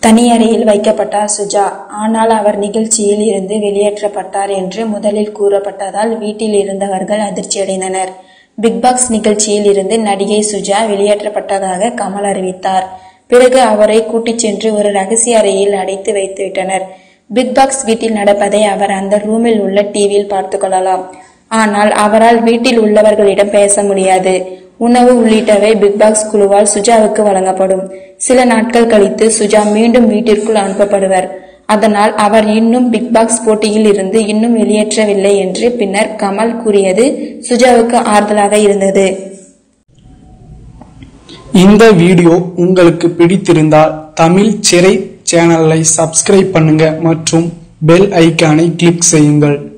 தனி அறையில் வைக்கப்பட்டார் சுஜா ஆனால் அவர் நிகழ்ச்சியில் இருந்து வெளியேற்றப்பட்டார் என்று முதலில் கூறப்பட்டதால் வீட்டில் இருந்தவர்கள் அதிர்ச்சியடைந்தனர் பிக்பாஸ் நிகழ்ச்சியில் இருந்து நடிகை சுஜா வெளியேற்றப்பட்டதாக கமல் அறிவித்தார் பிறகு அவரை கூட்டிச் சென்று ஒரு ரகசிய அறையில் அடைத்து வைத்துவிட்டனர் பிக்பாஸ் வீட்டில் நடப்பதை அவர் அந்த ரூமில் உள்ள டிவியில் பார்த்து கொள்ளலாம் ஆனால் அவரால் வீட்டில் உள்ளவர்களிடம் பேச முடியாது உணவு உள்ளிட்டவை பிக்பாஸ் குழுவால் சுஜாவுக்கு வழங்கப்படும் சில நாட்கள் கழித்து சுஜா மீண்டும் வீட்டிற்குள் அனுப்பப்படுவர் அதனால் அவர் இன்னும் பிக்பாஸ் போட்டியில் இருந்து இன்னும் வெளியேற்றவில்லை என்று பின்னர் கமல் கூறியது சுஜாவுக்கு ஆறுதலாக இருந்தது இந்த வீடியோ உங்களுக்கு பிடித்திருந்தால் தமிழ் சிறை சேனலை சப்ஸ்கிரைப் பண்ணுங்க மற்றும் பெல் ஐகானை கிளிக் செய்யுங்கள்